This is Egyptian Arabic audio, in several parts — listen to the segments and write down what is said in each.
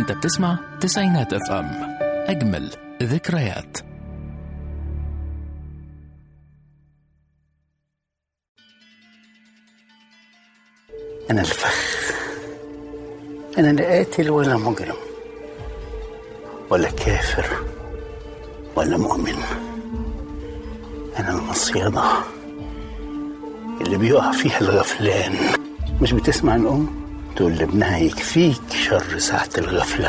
انت بتسمع تسعينات اف ام اجمل ذكريات أنا الفخ أنا لا قاتل ولا مجرم ولا كافر ولا مؤمن أنا المصيدة اللي بيقع فيها الغفلان مش بتسمع الأم تقول لابنها يكفيك شر ساعة الغفلة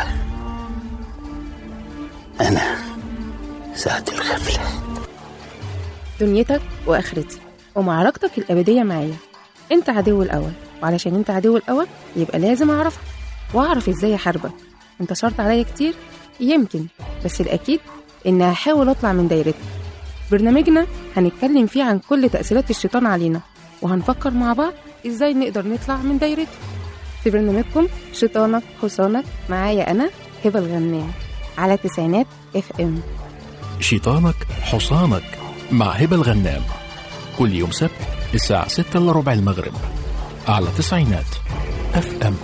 أنا ساعة الغفلة دنيتك واخرتي ومعركتك الابديه معايا انت عدو الاول وعلشان انت عدو الاول يبقى لازم اعرفك واعرف ازاي احاربك انت شرط عليا كتير يمكن بس الاكيد ان هحاول اطلع من دايرتك برنامجنا هنتكلم فيه عن كل تاثيرات الشيطان علينا وهنفكر مع بعض ازاي نقدر نطلع من دايرته في برنامجكم شيطانك حصانك معايا انا هبه الغنام على تسعينات اف ام شيطانك حصانك مع هبة الغنام كل يوم سبت الساعة 6 إلا ربع المغرب على تسعينات اف ام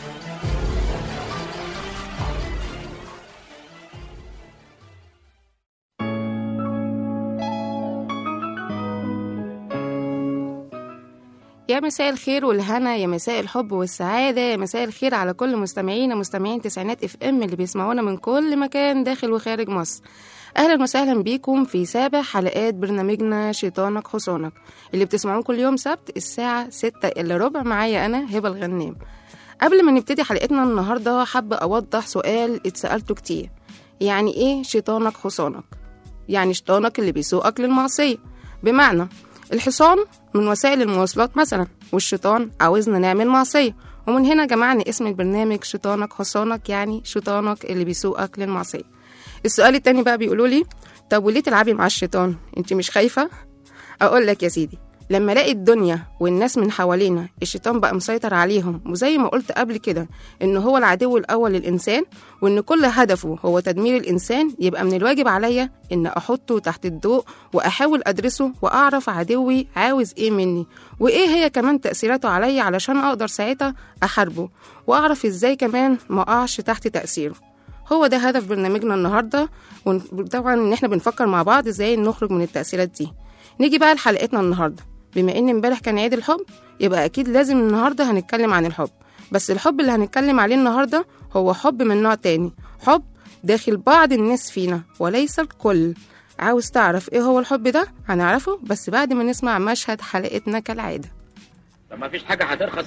يا مساء الخير والهنا يا مساء الحب والسعادة يا مساء الخير على كل مستمعينا مستمعين تسعينات اف ام اللي بيسمعونا من كل مكان داخل وخارج مصر اهلا وسهلا بيكم في سابع حلقات برنامجنا شيطانك حصانك اللي بتسمعوه كل يوم سبت الساعة ستة الا ربع معايا انا هبة الغنام قبل ما نبتدي حلقتنا النهاردة حابة أوضح سؤال اتسألته كتير يعني إيه شيطانك حصانك؟ يعني شيطانك اللي بيسوقك للمعصية بمعنى الحصان من وسائل المواصلات مثلا والشيطان عاوزنا نعمل معصية ومن هنا جمعنا اسم البرنامج شيطانك حصانك يعني شيطانك اللي بيسوقك للمعصية السؤال التاني بقى بيقولوا لي طب وليه تلعبي مع الشيطان انت مش خايفة اقول لك يا سيدي لما الاقي الدنيا والناس من حوالينا الشيطان بقى مسيطر عليهم وزي ما قلت قبل كده ان هو العدو الاول للانسان وان كل هدفه هو تدمير الانسان يبقى من الواجب عليا ان احطه تحت الضوء واحاول ادرسه واعرف عدوي عاوز ايه مني وايه هي كمان تاثيراته عليا علشان اقدر ساعتها احاربه واعرف ازاي كمان ما اقعش تحت تاثيره هو ده هدف برنامجنا النهارده وطبعا ان احنا بنفكر مع بعض ازاي نخرج من التاثيرات دي نيجي بقى لحلقتنا النهارده بما ان امبارح كان عيد الحب يبقى اكيد لازم النهارده هنتكلم عن الحب بس الحب اللي هنتكلم عليه النهارده هو حب من نوع تاني حب داخل بعض الناس فينا وليس الكل عاوز تعرف ايه هو الحب ده هنعرفه بس بعد ما نسمع مشهد حلقتنا كالعاده طب ما فيش حاجة هترخص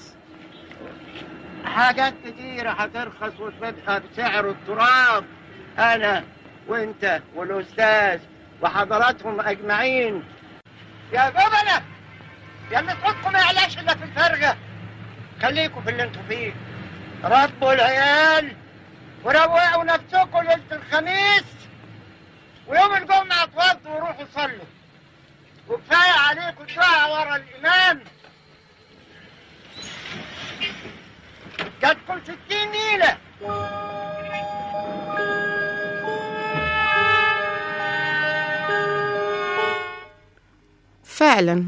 حاجات كتيرة هترخص وتبقى بسعر التراب أنا وأنت والأستاذ وحضراتهم أجمعين يا جبنة يا اللي صوتكم ما يعلاش إلا في الفرقة خليكم في اللي انتوا فيه ربوا العيال وروقوا نفسكم ليلة الخميس ويوم الجمعة اتوضوا وروحوا صلوا وكفاية عليكم الدعاء ورا الإمام جاتكم ستين نيلة فعلا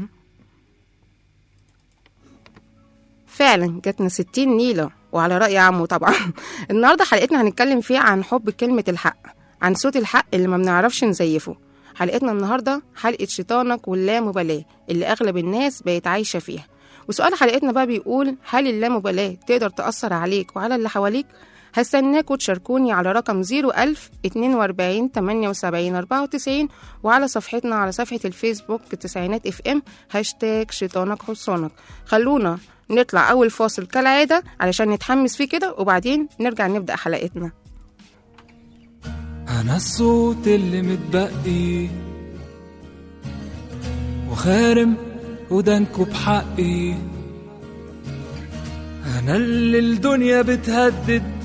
فعلا جاتنا ستين نيلة وعلى رأي عمو طبعا النهاردة حلقتنا هنتكلم فيها عن حب كلمة الحق عن صوت الحق اللي ما بنعرفش نزيفه حلقتنا النهاردة حلقة شيطانك واللامبالاة اللي أغلب الناس بقت عايشة فيها وسؤال حلقتنا بقى بيقول هل اللامبالاة تقدر تأثر عليك وعلى اللي حواليك؟ هستناكوا تشاركوني على رقم 01000 42 78 94 وعلى صفحتنا على صفحة الفيسبوك تسعينات اف ام هاشتاج شيطانك حصانك خلونا نطلع أول فاصل كالعادة علشان نتحمس فيه كده وبعدين نرجع نبدأ حلقتنا أنا الصوت اللي متبقي وخارم ودانكو بحقي أنا اللي الدنيا بتهدد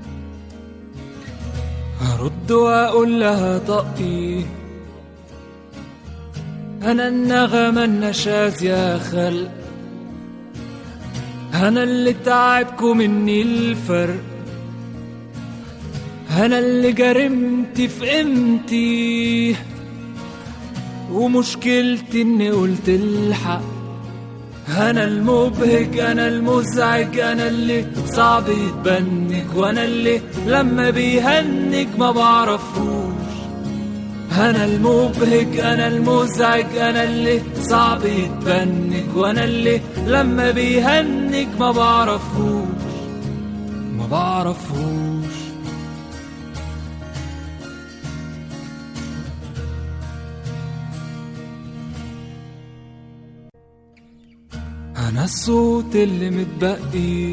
هرد وأقول لها طقي أنا النغمة النشاز يا خلق أنا اللي تعبكوا مني الفرق أنا اللي جرمت في قيمتي ومشكلتي إني قلت الحق أنا المبهج أنا المزعج أنا اللي صعب يتبنك وأنا اللي لما بيهنج ما بعرفوش أنا المبهج أنا المزعج أنا اللي صعب يتبنك وأنا اللي لما بيهنج ما بعرفوش ما بعرفوش أنا الصوت اللي متبقي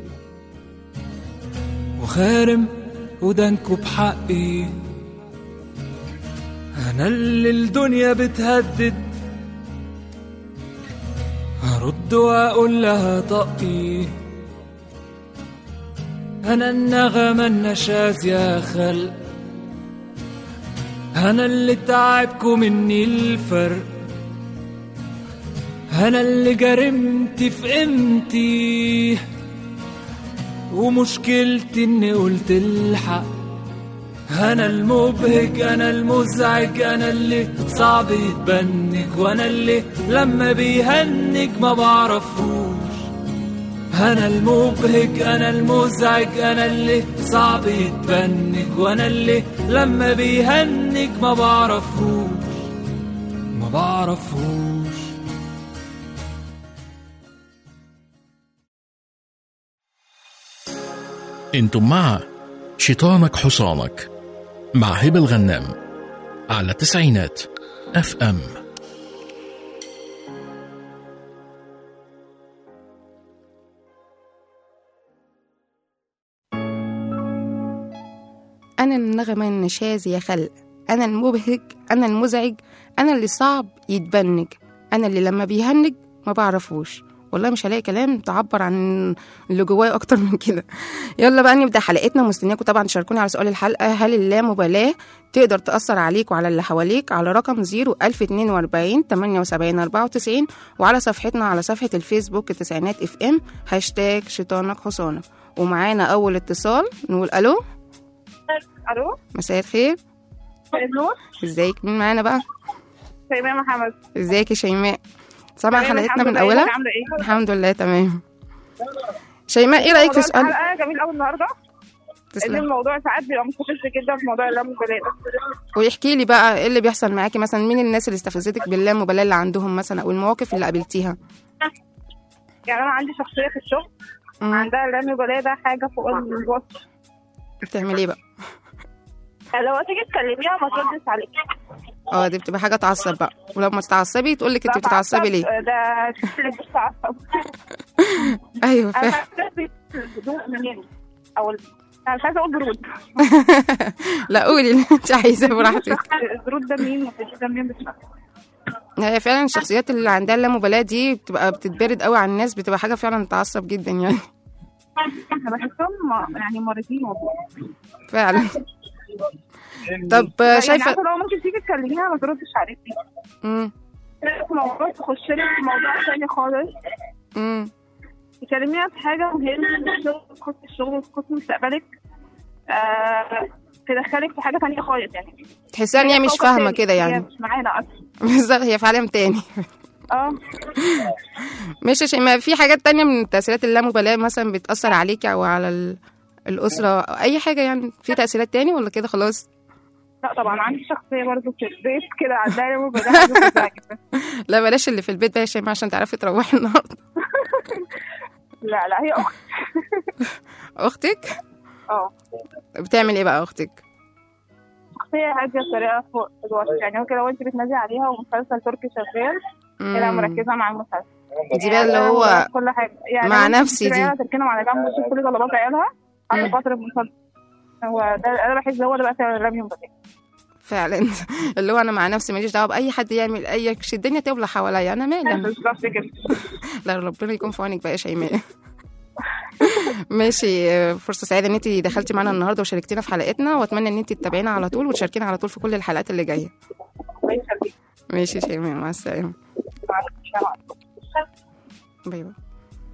وخارم ودانكو بحقي أنا اللي الدنيا بتهدد هرد وأقول لها طقي أنا النغمة النشاز يا خلق أنا اللي تعبكوا مني الفرق أنا اللي جرمت في قيمتي ومشكلتي إني قلت الحق أنا المبهج أنا المزعج أنا اللي صعب يتبنك وأنا اللي لما بيهنج ما بعرفوش أنا المبهج أنا المزعج أنا اللي صعب يتبنك وأنا اللي لما بيهنج ما بعرفوش ما بعرفوش انتم مع شيطانك حصانك مع هبة الغنام على تسعينات اف ام أنا النغمة النشاز يا خلق أنا المبهج أنا المزعج أنا اللي صعب يتبنج أنا اللي لما بيهنج ما بعرفوش والله مش هلاقي كلام تعبر عن اللي جوايا اكتر من كده يلا بقى نبدا حلقتنا مستنياكم طبعا تشاركوني على سؤال الحلقه هل اللامبالاه تقدر تاثر عليك وعلى اللي حواليك على رقم 01042 78 94 وعلى صفحتنا على صفحه الفيسبوك التسعينات اف ام هاشتاج شيطانك حصانك ومعانا اول اتصال نقول الو الو مساء الخير النور ازيك مين معانا بقى شيماء محمد ازيك يا شيماء سامعه تمام، حلقتنا الحمد من لله. اولها ازيك عامله ايه الحمد لله تمام شيماء ايه رايك في موضوع سؤال الحلقه جميل قوي النهارده ان تسلم الموضوع ساعات بيبقى مستفز جدا في موضوع اللامبالاه ده ويحكي لي بقى ايه اللي بيحصل معاكي مثلا مين الناس اللي استفزتك باللامبالاه اللي عندهم مثلا او المواقف اللي قابلتيها يعني انا عندي شخصيه في الشغل مم. عندها اللامبالاه ده حاجه فوق الوصف بتعمل ايه بقى لو تيجي تكلميها ما تردش عليك اه دي بتبقى حاجه تعصب بقى ولما تتعصبي تقول لك انت بتتعصبي ليه ده اللي بتتعصب ايوه انا فاهم بحس بالهدوء منين او ال- انا مش عايزه اقول برود لا قولي اللي انت عايزاه براحتك البرود ده مين والهدوء ده منين بتبقى هي فعلا الشخصيات اللي عندها اللامبالاه دي بتبقى بتتبرد قوي على الناس بتبقى حاجه فعلا تعصب جدا يعني انا بحسهم م- يعني مريضين والله فعلا طب يعني شايفه عارفه لو ممكن تيجي تكلميها ما تردش عليكي امم في موضوع تخش لك في موضوع تاني خالص امم تكلميها في حاجة مهمة الشغل تخص الشغل وتخص مستقبلك آه تدخلك في حاجة تانية خالص يعني تحسيها ان هي مش كوكب فاهمه تاني. كده هي يعني مش معانا أصلا بالظبط هي في عالم تاني اه ماشي يا شيماء في حاجات تانية من تأثيرات اللامبالاة مثلا بتأثر عليكي أو على ال- الأسرة أو أي حاجة يعني في تأثيرات تاني ولا كده خلاص لا طبعا عندي شخصية برضو في البيت كده عندها يوم بدها حاجة بتزعج. لا بلاش اللي في البيت بقى يا شيماء عشان تعرفي تروحي النهاردة لا لا هي أخت أختك اه بتعمل إيه بقى أختك شخصية هادية بطريقة فوق الوصف يعني ممكن لو انت بتنادي عليها ومسلسل تركي شغال هي لا مم. مركزة مع المسلسل دي بقى اللي هو كل حاجة يعني مع ممكن نفسي تسيب دي. عيالها تركنهم على جنب وتشوف كل طلبات عيالها على مم. فترة المسلسل هو ده انا بحس هو ده بقى فعلا الرمي بدأ فعلا اللي هو أنا مع نفسي ماليش دعوة بأي حد يعمل أي شيء الدنيا تولع حواليا أنا مالي أنا. بالظبط كده لا ربنا يكون في عونك بقى يا شيماء ماشي آه، فرصة سعيدة ان انت دخلتي معانا النهارده وشاركتينا في حلقتنا واتمنى ان انت تتابعينا على طول وتشاركينا على طول في كل الحلقات اللي جايه الله يخليك ماشي يا شيماء مع السلامة مع السلامة. باي باي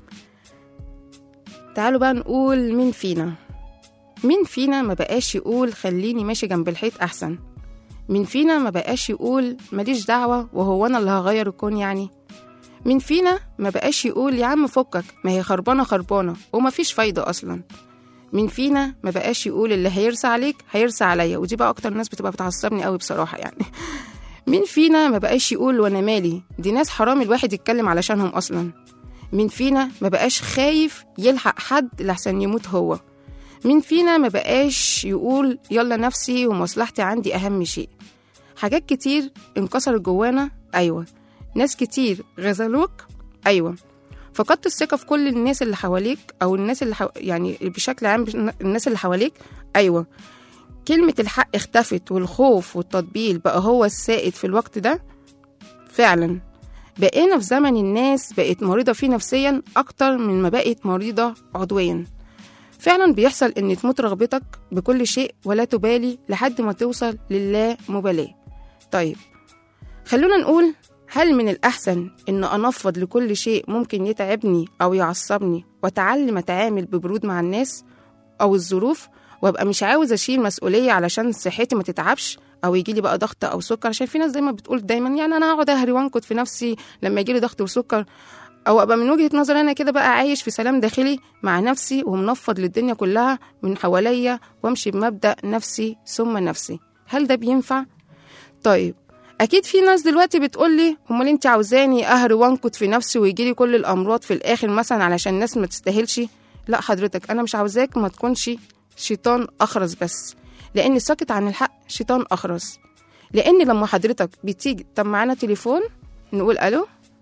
تعالوا بقى نقول مين فينا مين فينا ما بقاش يقول خليني ماشي جنب الحيط احسن مين فينا ما بقاش يقول ماليش دعوة وهو انا اللي هغير الكون يعني مين فينا ما بقاش يقول يا عم فكك ما هي خربانة خربانة وما فيش فايدة أصلا مين فينا ما بقاش يقول اللي هيرسى عليك هيرسى عليا ودي بقى أكتر ناس بتبقى بتعصبني قوي بصراحة يعني مين فينا ما بقاش يقول وانا مالي دي ناس حرام الواحد يتكلم علشانهم اصلا مين فينا ما بقاش خايف يلحق حد لحسن يموت هو مين فينا ما بقاش يقول يلا نفسي ومصلحتي عندي اهم شيء حاجات كتير انكسرت جوانا ايوه ناس كتير غزلوك ايوه فقدت الثقة في كل الناس اللي حواليك أو الناس اللي حو... يعني بشكل عام الناس اللي حواليك أيوة كلمة الحق اختفت والخوف والتطبيل بقى هو السائد في الوقت ده فعلا بقينا في زمن الناس بقت مريضة فيه نفسيا أكتر من ما بقت مريضة عضويا فعلا بيحصل إن تموت رغبتك بكل شيء ولا تبالي لحد ما توصل لله مبالاة طيب خلونا نقول هل من الأحسن إن أنفض لكل شيء ممكن يتعبني أو يعصبني وأتعلم أتعامل ببرود مع الناس أو الظروف وأبقى مش عاوز أشيل مسؤولية علشان صحتي ما تتعبش أو يجيلي بقى ضغط أو سكر عشان في ناس دايما بتقول دايما يعني أنا هقعد أهري وأنكد في نفسي لما يجيلي ضغط وسكر أو أبقى من وجهة نظري أنا كده بقى عايش في سلام داخلي مع نفسي ومنفض للدنيا كلها من حواليا وأمشي بمبدأ نفسي ثم نفسي هل ده بينفع؟ طيب اكيد في ناس دلوقتي بتقول لي امال انت عاوزاني اهري وانكد في نفسي ويجيلي كل الامراض في الاخر مثلا علشان الناس ما تستاهلش لا حضرتك انا مش عاوزاك ما تكونش شيطان اخرس بس لان الساكت عن الحق شيطان اخرس لان لما حضرتك بتيجي طب معانا تليفون نقول الو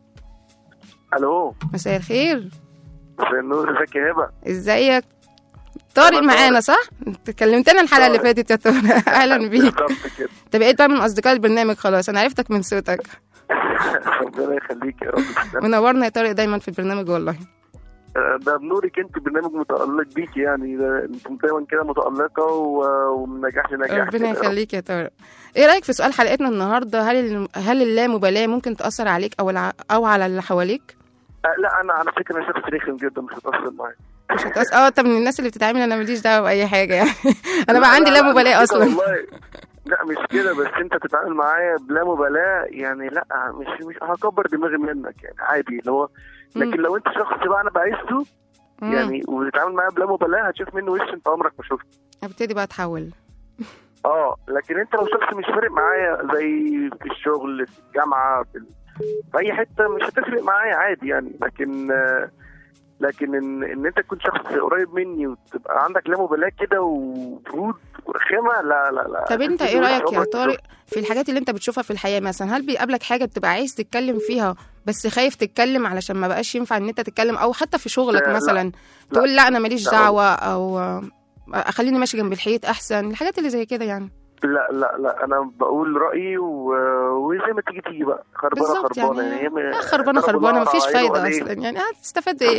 الو مساء الخير مساء النور ازيك يا هبه ازيك طارق أنا معانا صح انت كلمتنا الحلقه اللي طارق. فاتت يا طارق اهلا بيك بالظبط كده انت بقيت بقى من اصدقاء البرنامج خلاص انا عرفتك من صوتك ربنا يخليك يا رب تسلم. منورنا يا طارق دايما في البرنامج والله ده بنورك انت برنامج متالق بيك يعني ده انت دايما كده متالقه و- ومن نجاح لنجاح كده ربنا يا رب. يخليك يا طارق ايه رايك في سؤال حلقتنا النهارده هل ال- هل اللامبالاه ممكن تاثر عليك او الع... او على اللي حواليك آه، لا انا على فكره انا شخص رخم جدا مش هتاثر معايا مش هتأثر اه طب من الناس اللي بتتعامل انا ماليش دعوه باي حاجه يعني انا لا، بقى عندي لا، لا، لامبالاه مش كده اصلا والله. لا مش كده بس انت تتعامل معايا بلا مبالاه يعني لا مش مش هكبر دماغي منك يعني عادي اللي هو لكن مم. لو انت شخص بقى انا بعزه مم. يعني وتتعامل معايا بلا مبالاه هتشوف منه وش انت عمرك ما شفته ابتدي بقى اتحول اه لكن انت لو شخص مش فارق معايا زي في الشغل في الجامعه في, ال... في اي حته مش هتفرق معايا عادي يعني لكن آه، لكن ان ان انت تكون شخص قريب مني وتبقى عندك لا مبالاه كده وبرود ورخامه لا لا لا طب انت هتدي ايه وش رايك يا عمرك ما طارق شفته. في الحاجات اللي انت بتشوفها في الحياه مثلا هل بيقابلك حاجه بتبقى عايز تتكلم فيها بس خايف تتكلم علشان ما بقاش ينفع ان انت تتكلم او حتى في شغلك لا، لا. مثلا تقول لا انا ماليش لا. دعوه او آه، اخليني ماشي جنب الحيط احسن الحاجات اللي زي كده يعني لا لا لا انا بقول رايي و... وزي ما تيجي تيجي بقى خربانه بالظبط خربانه يعني هي م- آه خربانه ضربوا خربانه نار مفيش على فايده عينه اصلا يعني هتستفاد ايه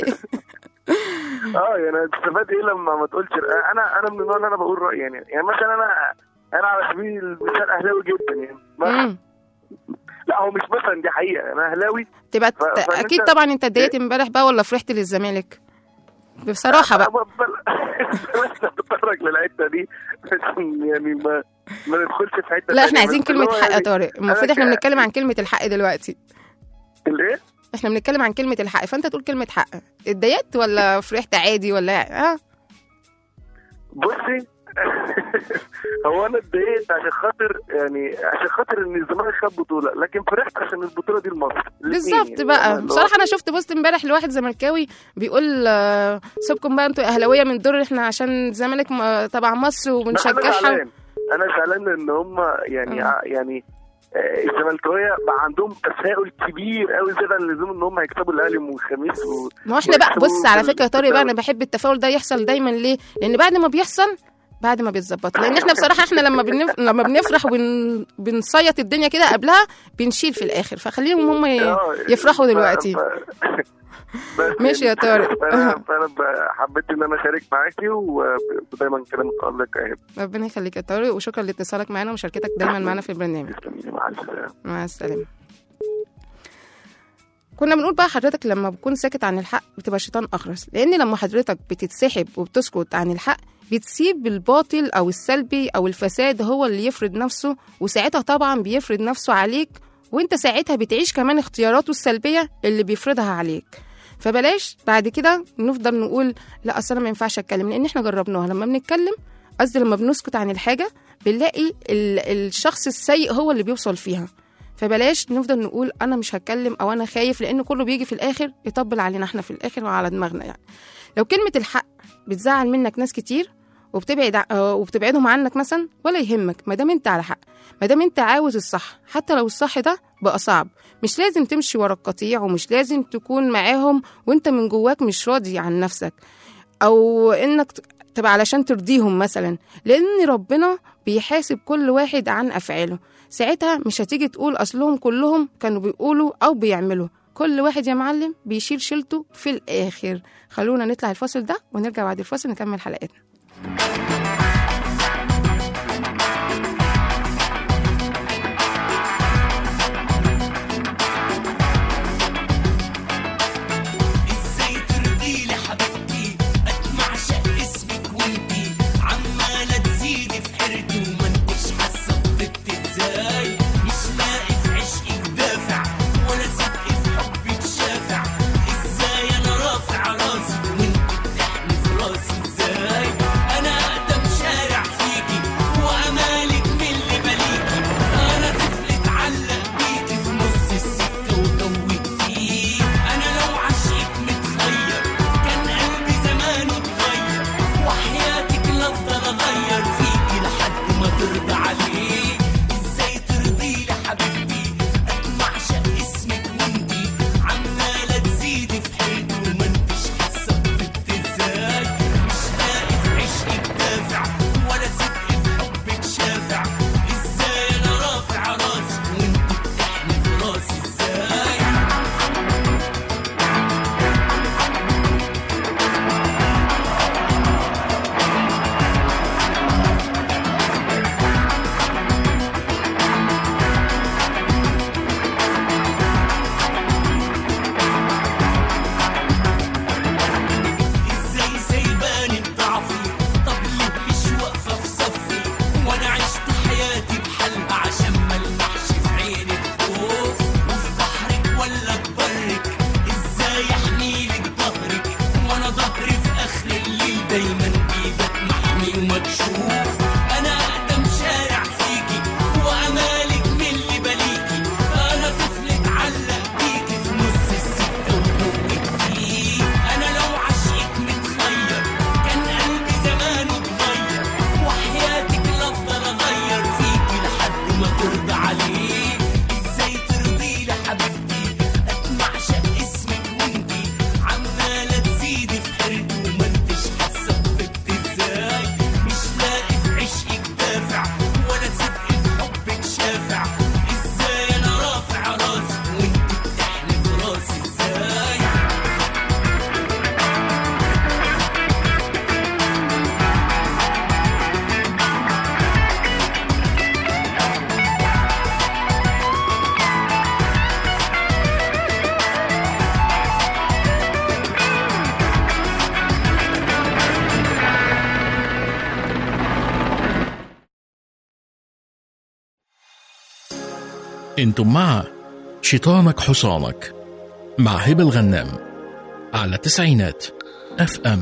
اه يعني هتستفاد ايه لما ما تقولش انا انا من النوع اللي انا بقول رايي يعني يعني مثلا انا انا على سبيل المثال اهلاوي جدا يعني ما- مم. لا هو مش مثلا دي حقيقه انا اهلاوي تبقى ف- فأنت- اكيد طبعا انت اتضايقت امبارح بقى ولا فرحت للزمالك بصراحه بقى بلاش نتطرق للحته دي عشان يعني ما ما ندخلش في حته لا احنا تانية. عايزين بس اللي كلمه هو حق يا يعني طارق المفروض احنا ك- بنتكلم عن كلمه الحق دلوقتي الايه؟ احنا بنتكلم عن كلمه الحق فانت تقول كلمه حق اتضايقت ولا فرحت عادي ولا اه بصي هو انا اتضايقت عشان خاطر يعني عشان خاطر ان الزمالك خد بطوله لكن فرحت عشان البطوله دي لمصر الاتنين بالظبط يعني. بقى اللي هو- بصراحه انا شفت بوست امبارح لواحد زملكاوي بيقول آه، سيبكم بقى انتوا اهلاويه من دور احنا عشان الزمالك م- تبع مصر لا، انا وبنشجعها زعلان انا زعلان ان هم يعني آه. يعني آه، الزملكاويه بقى عندهم تفاؤل كبير قوي زياده عن اللزوم ان هم هيكسبوا الاهلي يوم الخميس و... ما هو احنا بقى ويكسبوا بص على في فكره يا طارق بقى انا التفاؤل. بحب التفاؤل ده يحصل دايما ليه لان بعد ما بيحصل بعد ما بيتظبط لان احنا بصراحه احنا لما بنف... لما بنفرح وبن... بنصيط الدنيا كده قبلها بنشيل في الاخر فخليهم هم ي... آه، يفرحوا ف- دلوقتي ف- بس ماشي يا طارق. فانا فانا ب- حبيت ان انا اشارك معاكي و- ودايما كده متالق اهي ربنا يخليك يا طارق وشكرا لاتصالك معانا ومشاركتك دايما معانا في البرنامج تسلمي مع السلامه مع السلامة كنا بنقول بقى حضرتك لما بتكون ساكت عن الحق بتبقى شيطان أخرس لأن لما حضرتك بتتسحب وبتسكت عن الحق بتسيب الباطل أو السلبي أو الفساد هو اللي يفرض نفسه وساعتها طبعا بيفرض نفسه عليك وانت ساعتها بتعيش كمان اختياراته السلبيه اللي بيفرضها عليك فبلاش بعد كده نفضل نقول لا اصل انا ما ينفعش اتكلم لان احنا جربناها لما بنتكلم قصدي لما بنسكت عن الحاجه بنلاقي ال- الشخص السيء هو اللي بيوصل فيها فبلاش نفضل نقول انا مش هتكلم او انا خايف لان كله بيجي في الاخر يطبل علينا احنا في الاخر وعلى دماغنا يعني لو كلمه الحق بتزعل منك ناس كتير وبتبعد ع- آه، وبتبعدهم عنك مثلا ولا يهمك ما دام انت على حق ما دام انت عاوز الصح حتى لو الصح ده بقى صعب مش لازم تمشي ورا القطيع ومش لازم تكون معاهم وانت من جواك مش راضي عن نفسك او انك ت- تبقى علشان ترضيهم مثلا لان ربنا بيحاسب كل واحد عن افعاله ساعتها مش هتيجي تقول اصلهم كلهم كانوا بيقولوا او بيعملوا كل واحد يا معلم بيشيل شيلته في الاخر خلونا نطلع الفاصل ده ونرجع بعد الفاصل نكمل حلقتنا ازاي ترضي لي حبيبتي اتمع شق اسمك وانتي عمالة تزيدي في حيرتي وما انتش حاسة بطيبتي ازاي مش لاقي في عشقك دافع ولا صدق في حبك شافع ازاي انا رافع راسي وانت بتحني في راسي ازاي انا اقدم شارع فيكي وامالك من اللي بليكي انا طفل اتعلق بيكي في نص السكة وجوتيه انا لو عشقك متخير كان قلبي زمانه اتغير وحياتك لا افضل اغير فيكي لحد ما ترضى عليه ازاي ترضي لي حبيبتي اتمع شق اسمك وانتي عمالة تزيدي في حيطي وما انتش حاسة بطيبتي ازاي مش لاقي في عشقك دافع ولا صدق في حبك شافع ازاي انا رافع راسي وانت بتحني في راسي ازاي ازاي سايباني بضعفي طب ليه مش واقفه في صفي وانا عشت حياتي بحلقه عشان ما المحش في عيني الخوف وفي بحرك ولا ببرك ازاي احميلك ظهرك وانا ظهري في اخر الليل دايما بيبقى محمي ومكشوف انا اقدم شارع فيكي وامالك من اللي بليكي انا طفل اتعلق بيكي في نص السكه وجوتيه انا لو عشقك متخير كان قلبي زمانه اتغير وحياتك لا افضل اغير فيكي لحد ما ترضى عليه ازاي ترضي لي حبيبتي اتمع شق اسمك وانتي عماله تزيدي في حيرتي وما انتش حاسه بطيبتي ازاي مش لاقي في عشقك دافع ولا صدق في حبك شافع ازاي انا رافع راسي وانت بتحلي في راسي ازاي انتم مع شيطانك حصانك مع هبة الغنام على تسعينات اف ام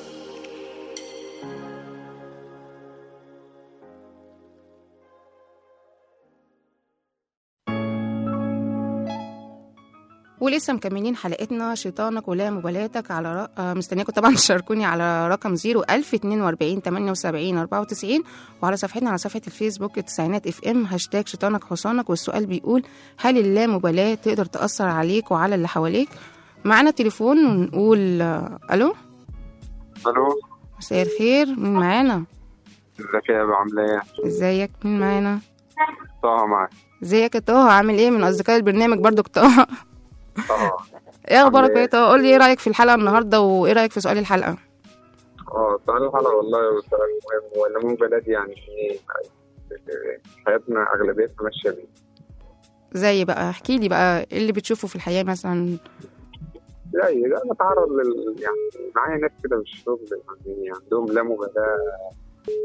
ولسه مكملين حلقتنا شيطانك ولا مبالاتك على ر... آه، مستنياكم طبعا تشاركوني على رقم 01042 78 94 وعلى صفحتنا على صفحه الفيسبوك التسعينات اف ام هاشتاج شيطانك حصانك والسؤال بيقول هل اللامبالاه تقدر تاثر عليك وعلى اللي حواليك معانا تليفون ونقول آه، الو الو مساء الخير مين معانا ازيك يا ابو عامله ايه؟ ازيك مين معانا طه معاك ازيك يا طه عامل ايه من اصدقاء البرنامج برضو طه اه ايه اخبارك عامل يا ايه؟ طه قول لي ايه رايك في الحلقه النهارده وايه رايك في سؤال الحلقه اه سؤال الحلقه والله سؤال مهم ولا مو بلد يعني ايه حياتنا اغلبيتها ماشيه بيه زي بقى احكي لي بقى ايه اللي بتشوفه في الحياه مثلا زي ده بتعرض لل يعني معايا ناس كده في الشغل يعني عندهم لا مبالاه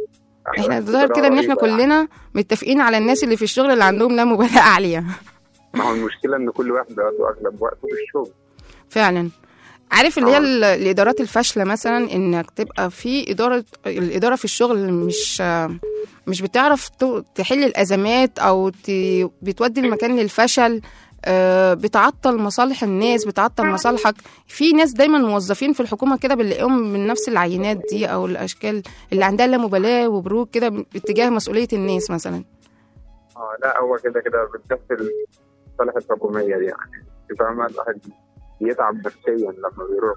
احنا الظاهر كده ان احنا رهيبة يعني. كلنا متفقين على الناس اللي في الشغل اللي عندهم لا مبالاه عاليه ما هو المشكله ان كل واحد بيقضي اغلب وقته في الشغل فعلا عارف اللي هي ال- الادارات الفاشله مثلا انك تبقى في اداره الاداره في الشغل مش مش بتعرف ت- تحل الازمات او ت- بتودي المكان للفشل آه، بتعطل مصالح الناس بتعطل مصالحك في ناس دايما موظفين في الحكومه كده بنلاقيهم من نفس العينات دي او الاشكال اللي عندها لا مبالاه وبروك كده باتجاه مسؤوليه الناس مثلا اه لا هو كده كده بتكسر مصالح الحكوميه دي يعني انت فاهمه الواحد بيتعب نفسيا لما بيروح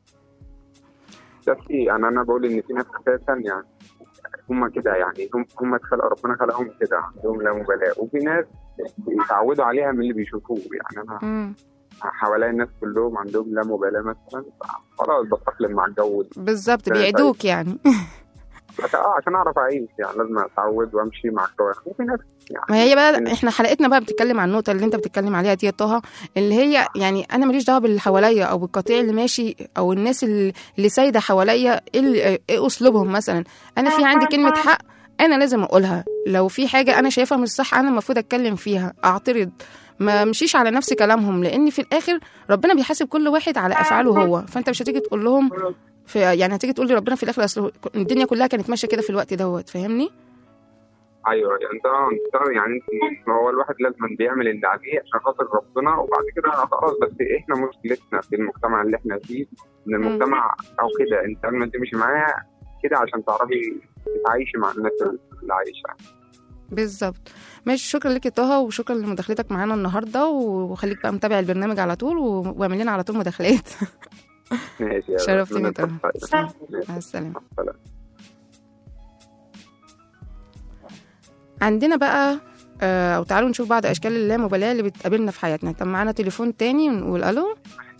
بس يعني انا بقول ان في ناس اساسا يعني هم كده يعني هم هم خلق ربنا خلقهم كده عندهم لا مبالاه وفي ناس بيتعودوا عليها من اللي بيشوفوه يعني انا مم. حواليا الناس كلهم عندهم لا مبالاه مثلا خلاص بستقلم مع الجو ده. بالظبط ده بيعدوك يعني بس اه عشان اعرف اعيش يعني لازم اتعود وامشي مع الجو وفي ناس يعني ما هي بقى احنا حلقتنا بقى بتتكلم عن النقطه اللي انت بتتكلم عليها دي يا طه اللي هي يعني انا ماليش دعوه باللي حواليا او بالقطيع اللي ماشي او الناس اللي اللي سايده حواليا ايه ال- ايه اسلوبهم مثلا انا في عندي كلمه حق انا لازم اقولها لو في حاجه انا شايفها مش صح انا المفروض اتكلم فيها اعترض ما امشيش على نفس كلامهم لان في الاخر ربنا بيحاسب كل واحد على افعاله هو فانت مش هتيجي تقول لهم في يعني هتيجي تقول لي ربنا في الاخر اصل الدنيا كلها كانت ماشيه كده في الوقت دوت فاهمني ايوه يعني انت اه انت يعني انت هو الواحد لازم بيعمل اللي عليه عشان خاطر ربنا وبعد كده خلاص بس احنا مشكلتنا في المجتمع اللي احنا فيه ان المجتمع او كده انت لازم تمشي معاه كده عشان تعرفي تتعايشي مع الناس اللي عايشه بالظبط ماشي شكرا لك يا طه وشكرا لمداخلتك معانا النهارده وخليك بقى متابع البرنامج على طول و- واعمل لنا على طول مداخلات ماشي يا شرفتني يا ربنا طه يتوفقك. مع السلامه سلام. عندنا بقى آه، او تعالوا نشوف بعض اشكال اللامبالاه اللي بتقابلنا في حياتنا طب معانا تليفون تاني ونقول الو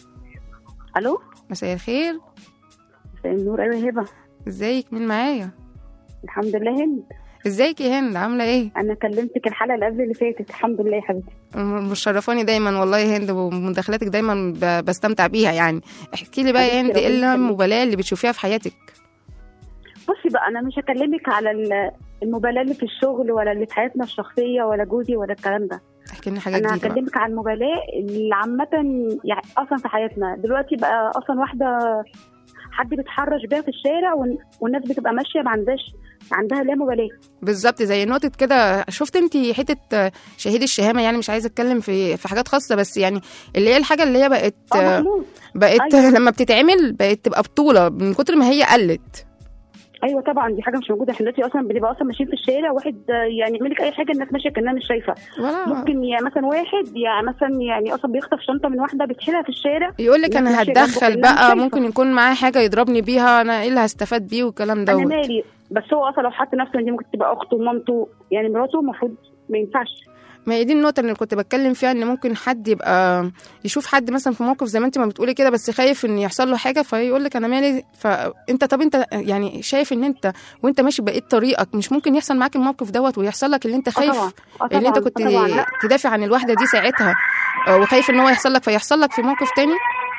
الو مساء الخير مساء النور ايوه يا هبه ازيك مين معايا الحمد لله هند ازيك يا هند عامله ايه انا كلمتك الحلقه اللي قبل اللي فاتت الحمد لله يا حبيبتي م- مشرفاني دايما والله يا هند ومداخلاتك دايما ب- بستمتع بيها يعني احكي لي بقى يا هند حبيبتي، ايه ربنا يخليك. اللامبالاه اللي بتشوفيها في حياتك بصي بقى انا مش هكلمك على ال- المبالاه اللي في الشغل ولا اللي في حياتنا الشخصيه ولا جوزي ولا الكلام ده احكي لنا حاجه انا جديده بقى. هكلمك على المبالاه اللي عامه يعني اصلا في حياتنا دلوقتي بقى اصلا واحده حد بيتحرش بيها في الشارع والن- والناس بتبقى ماشيه ما عندهاش عندها لا مبالاه بالظبط زي نقطة كده شفت انت حتة شهيد الشهامة يعني مش عايزة اتكلم في في حاجات خاصة بس يعني اللي هي الحاجة اللي هي بقت اه محمود بقت أيوة. لما بتتعمل بقت تبقى بطولة من كتر ما هي قلت ايوه طبعا دي حاجه مش موجوده احنا دلوقتي اصلا بنبقى اصلا ماشيين في الشارع واحد آه، يعني يعمل لك اي حاجه الناس ماشيه كانها مش شايفه ولا ممكن يعني مثلا واحد يعني مثلا يعني اصلا بيخطف شنطه من واحده بتشيلها في الشارع يقول لك انا الناس ماشية جنبه هتدخل كأنها مش بقى شايفة. ممكن يكون معاه حاجة يضربني بيها انا ايه اللي هستفاد بيه والكلام انا دوت مالي بس هو اصلا لو حط نفسه إن دي ممكن تبقى اخته ومامته يعني مراته المفروض ما ينفعش ما هي دي النقطة اللي كنت بتكلم فيها ان ممكن حد يبقى يشوف حد مثلا في موقف زي ما انت ما بتقولي كده بس خايف ان يحصل له حاجة فيقول لك انا مالي فانت طب انت يعني شايف ان انت وانت ماشي بقيت طريقك مش ممكن يحصل معاك الموقف دوت ويحصل لك اللي انت آه خايف طبعا اه اللي انت طبعا كنت آه طبعا لا تدافع عن الواحدة دي ساعتها آه، وخايف ان هو يحصل لك فيحصل لك في موقف تاني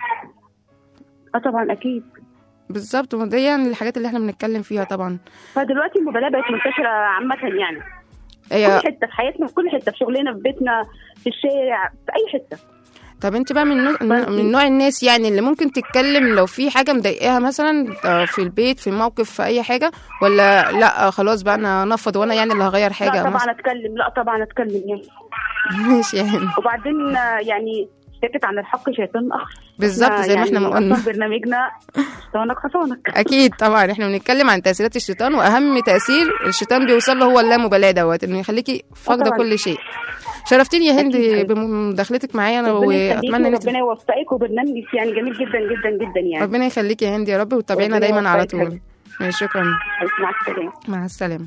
اه طبعا اكيد بالظبط ودي يعني الحاجات اللي احنا بنتكلم فيها طبعا فدلوقتي المبالاه بقت منتشره عامه يعني في هي كل حته في حياتنا في كل حته في شغلنا في بيتنا في الشارع في اي حته طب انت بقى من نوع من نوع الناس يعني اللي ممكن تتكلم لو في حاجه مضايقاها مثلا آه، في البيت في موقف في اي حاجه ولا لا آه، خلاص بقى انا نفض وانا يعني اللي هغير حاجه لا طبعا مثلا اتكلم لا طبعا اتكلم يعني ماشي يعني وبعدين آه، يعني سكت عن الحق شيطان اخر بالظبط زي ما احنا ما قلنا أصلاً برنامجنا شيطانك حصانك اكيد طبعا احنا بنتكلم عن تاثيرات الشيطان واهم تاثير الشيطان بيوصل له هو اللامبالاه دوت انه يخليكي فاقده طبعاً. كل شيء شرفتيني يا هند أكيد حبيبتي. بمداخلتك معايا انا ربنا يخليكي واتمنى ان انت وربنا يوفقك وبرنامجك يعني جميل جدا جدا جدا يعني ربنا يخليكي يا هند يا رب وتابعينا ربنا دايما على يوفقك طول حبيبتي. ماشي، شكرا مع السلامه مع السلامة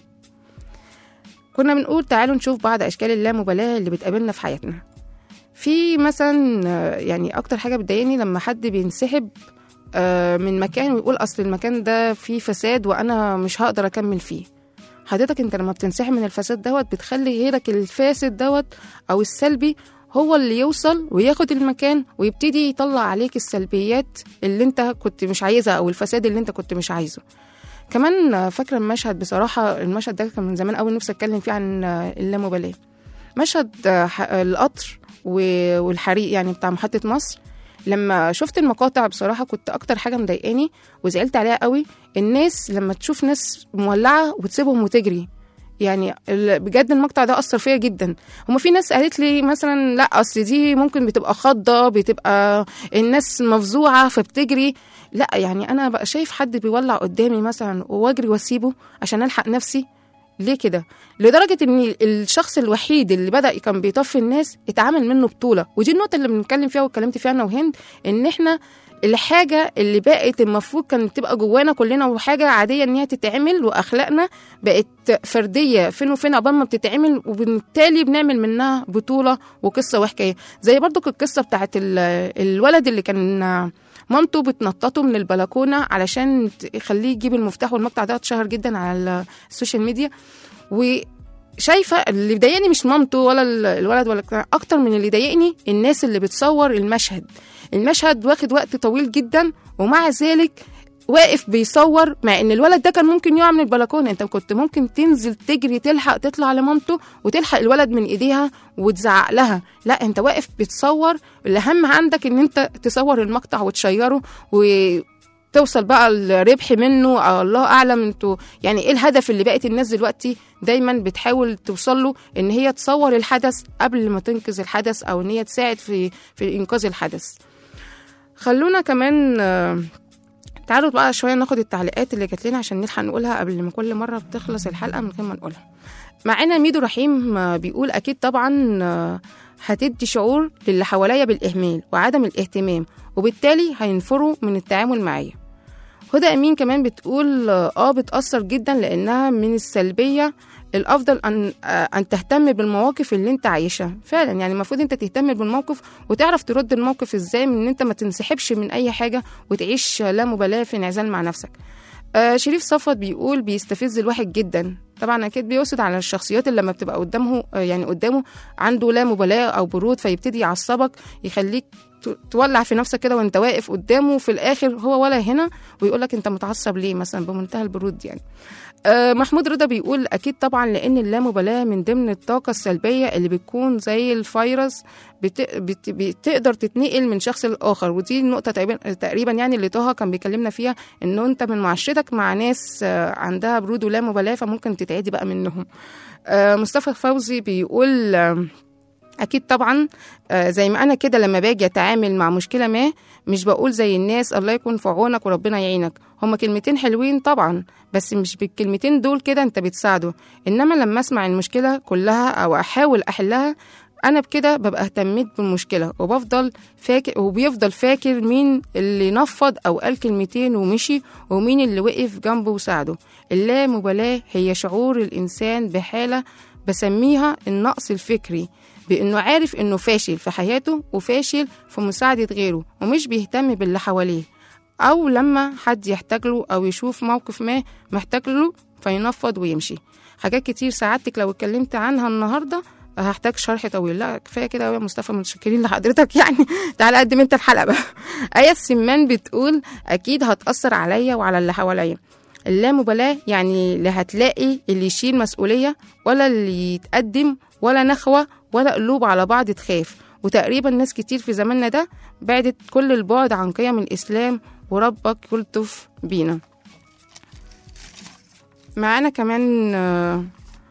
كنا بنقول تعالوا نشوف بعض أشكال اللامبالاة اللي بتقابلنا في حياتنا في مثلا آه، يعني أكتر حاجة بتضايقني لما حد بينسحب آه، من مكان ويقول أصل المكان ده فيه فساد وأنا مش هقدر أكمل فيه حضرتك انت لما بتنسحب من الفساد دوت بتخلي غيرك الفاسد دوت او السلبي هو اللي يوصل وياخد المكان ويبتدي يطلع عليك السلبيات اللي انت كنت مش عايزها او الفساد اللي انت كنت مش عايزه كمان فاكره المشهد بصراحه المشهد ده كان من زمان قوي نفسي اتكلم فيه عن اللامبالاه مشهد آه، ح- القطر و- والحريق يعني بتاع محطة مصر لما شفت المقاطع بصراحة كنت أكتر حاجة مضايقاني وزعلت عليها قوي الناس لما تشوف ناس مولعة وتسيبهم وتجري يعني ال- بجد المقطع ده أثر فيا جدا هما في ناس قالت لي مثلا لا أصل دي ممكن بتبقى خضة بتبقى الناس مفزوعة فبتجري لا يعني أنا بقى شايف حد بيولع قدامي مثلا واجري واسيبه عشان ألحق نفسي ليه كده؟ لدرجة إن الشخص الوحيد اللي بدأ كان بيطفي الناس اتعمل منه بطولة ودي النقطة اللي بنتكلم فيها واتكلمت فيها أنا وهند إن إحنا الحاجة اللي بقت المفروض كانت تبقى جوانا كلنا وحاجة عادية إن هي تتعمل وأخلاقنا بقت فردية فين وفين عقبال ما بتتعمل وبالتالي بنعمل منها بطولة وقصة وحكاية زي برضو القصة بتاعت ال- الولد اللي كان مامته بتنططه من البلكونة علشان تخليه يجيب المفتاح والمقطع ده اتشهر جدا على السوشيال ميديا وشايفه اللي بيضايقني مش مامته ولا ال- الولد ولا الكلام، اكتر من اللي يضايقني الناس اللي بتصور المشهد المشهد واخد وقت طويل جدا ومع ذلك واقف بيصور مع ان الولد ده كان ممكن يقع من البلكونه انت كنت ممكن تنزل تجري تلحق تطلع لمامته وتلحق الولد من ايديها وتزعق لها لا انت واقف بتصور الاهم عندك ان انت تصور المقطع وتشيره و توصل بقى الربح منه أو الله اعلم انتوا يعني ايه الهدف اللي بقت الناس دلوقتي دايما بتحاول توصل له ان هي تصور الحدث قبل ما تنقذ الحدث او ان هي تساعد في في انقاذ الحدث خلونا كمان آه، تعالوا بقى شويه ناخد التعليقات اللي جات لنا عشان نلحق نقولها قبل ما كل مره بتخلص الحلقه من غير ما نقولها معانا ميدو رحيم آه، بيقول اكيد طبعا آه، هتدي شعور للي حواليا بالاهمال وعدم الاهتمام وبالتالي هينفروا من التعامل معايا هدى امين كمان بتقول اه بتاثر جدا لانها من السلبيه الافضل ان آه، ان تهتم بالمواقف اللي انت عايشها فعلا يعني المفروض انت تهتم بالموقف وتعرف ترد الموقف ازاي من ان انت ما تنسحبش من اي حاجه وتعيش لا مبالاه في انعزال مع نفسك آه شريف صفوت بيقول بيستفز الواحد جدا طبعا اكيد بيقصد على الشخصيات اللي لما بتبقى قدامه آه يعني قدامه عنده لا مبالاه او برود فيبتدي يعصبك يخليك ت- تولع في نفسك كده وانت واقف قدامه وفي الاخر هو ولا هنا ويقول لك انت متعصب ليه مثلا بمنتهى البرود يعني آه، محمود رضا بيقول اكيد طبعا لان اللامبالاه من ضمن الطاقه السلبيه اللي بتكون زي الفيروس بت... بت... بتقدر تتنقل من شخص لاخر ودي النقطه تقريبا تقريبا يعني اللي طه كان بيكلمنا فيها انه انت من معاشرتك مع ناس آه، عندها برود ولا مبالاه فممكن تتعدي بقى منهم آه، مصطفى فوزي بيقول آه، اكيد طبعا آه، زي ما انا كده لما باجي اتعامل مع مشكله ما مش بقول زي الناس الله يكون في عونك وربنا يعينك هما كلمتين حلوين طبعا بس مش بالكلمتين دول كده انت بتساعده انما لما اسمع المشكله كلها او احاول احلها انا بكده ببقى اهتميت بالمشكله وبفضل فاكر وبيفضل فاكر مين اللي نفض او قال كلمتين ومشي ومين اللي وقف جنبه وساعده اللامبالاه هي شعور الانسان بحاله بسميها النقص الفكري بانه عارف انه فاشل في حياته وفاشل في مساعده غيره ومش بيهتم باللي حواليه او لما حد يحتاج له او يشوف موقف ما محتاج له فينفض ويمشي حاجات كتير سعادتك لو اتكلمت عنها النهارده هحتاج شرح طويل لا كفايه كده قوي يا مصطفى متشكرين لحضرتك يعني تعالى قدم انت الحلقه بقى ايه السمان بتقول اكيد هتاثر عليا وعلى اللي حواليا اللامبالاه يعني لا هتلاقي اللي يشيل مسؤوليه ولا اللي يتقدم ولا نخوه ولا قلوب على بعض تخاف وتقريبا ناس كتير في زماننا ده بعدت كل البعد عن قيم الإسلام وربك يلطف بينا معانا كمان آه،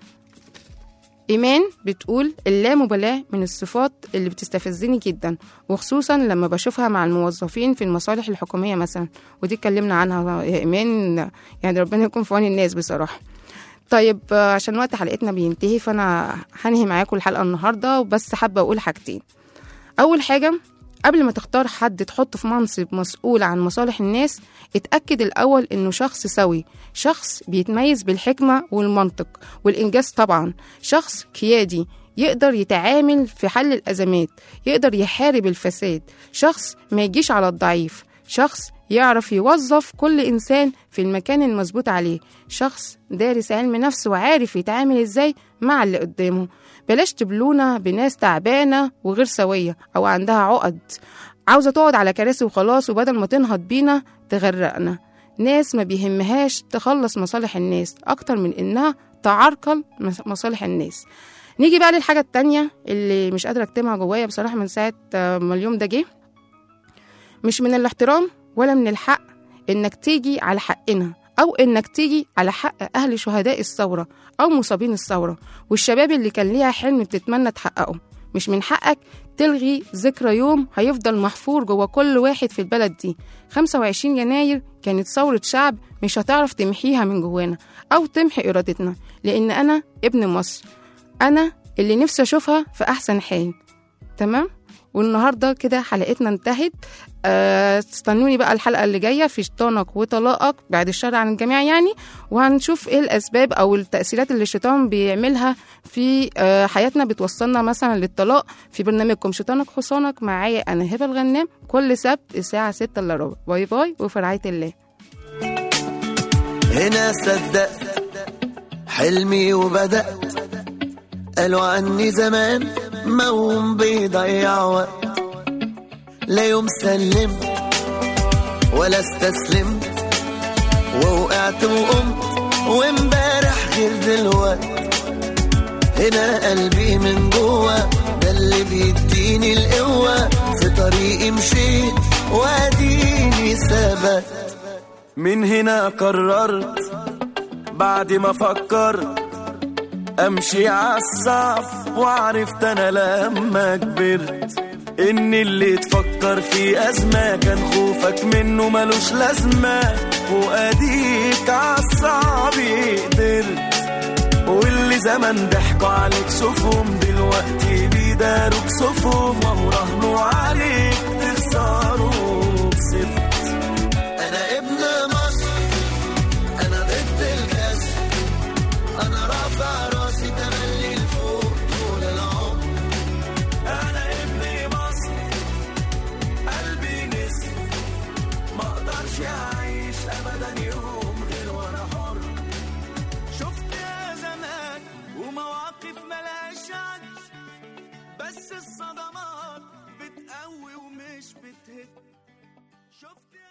إيمان بتقول اللامبالاة من الصفات اللي بتستفزني جدا وخصوصا لما بشوفها مع الموظفين في المصالح الحكومية مثلا ودي اتكلمنا عنها يا إيمان يعني ربنا يكون في عون الناس بصراحة طيب آه، عشان وقت حلقتنا بينتهي فأنا هنهي معاكم الحلقة النهاردة وبس حابة أقول حاجتين أول حاجة قبل ما تختار حد تحطه في منصب مسؤول عن مصالح الناس اتأكد الأول إنه شخص سوي شخص بيتميز بالحكمة والمنطق والإنجاز طبعا شخص قيادي يقدر يتعامل في حل الأزمات يقدر يحارب الفساد شخص ما يجيش على الضعيف شخص يعرف يوظف كل إنسان في المكان المظبوط عليه شخص دارس علم نفس وعارف يتعامل إزاي مع اللي قدامه بلاش تبلونا بناس تعبانة وغير سوية أو عندها عقد عاوزة تقعد على كراسي وخلاص وبدل ما تنهض بينا تغرقنا ناس ما بيهمهاش تخلص مصالح الناس أكتر من إنها تعرقل مصالح الناس نيجي بقى للحاجة التانية اللي مش قادرة اكتمها جوايا بصراحة من ساعة آه، ما اليوم ده جه مش من الاحترام ولا من الحق انك تيجي على حقنا او انك تيجي على حق اهل شهداء الثورة او مصابين الثورة والشباب اللي كان ليها حلم بتتمنى تحققه مش من حقك تلغي ذكرى يوم هيفضل محفور جوه كل واحد في البلد دي 25 يناير كانت ثورة شعب مش هتعرف تمحيها من جوانا أو تمحي إرادتنا لأن أنا ابن مصر أنا اللي نفسي أشوفها في أحسن حال تمام والنهارده كده حلقتنا انتهت آه، استنوني بقى الحلقه اللي جايه في شيطانك وطلاقك بعد الشر عن الجميع يعني وهنشوف ايه الاسباب او التاثيرات اللي الشيطان بيعملها في آه، حياتنا بتوصلنا مثلا للطلاق في برنامجكم شيطانك حصانك معايا انا هبه الغنام كل سبت الساعه 6 الا ربع باي باي وفي رعايه الله هنا صدقت حلمي وبدأت قالوا عني زمان موم بيضيع وقت لا يوم سلمت ولا استسلمت ووقعت وقمت وامبارح غير دلوقت هنا قلبي من جوه ده اللي بيديني القوة في طريقي مشيت واديني ثبت من هنا قررت بعد ما فكرت امشي عالصعب وعرفت انا لما كبرت ان اللي تفكر في ازمه كان خوفك منه ملوش لازمه واديك عالصعب قدرت واللي زمان ضحكوا عليك شوفهم دلوقتي بيداروك صفهم وهو راهنوا عليك تخسروا كسبت انا ابن مصر انا ضد الكسر انا رافع راسي تملي لفوق طول العمر انا ابن مصر قلبي نسر ما اقدرش اعيش ابدا يوم غير وانا حر شفت يا زمان ومواقف ملهاش عد بس الصدمات بتقوي ومش بتهد شفت يا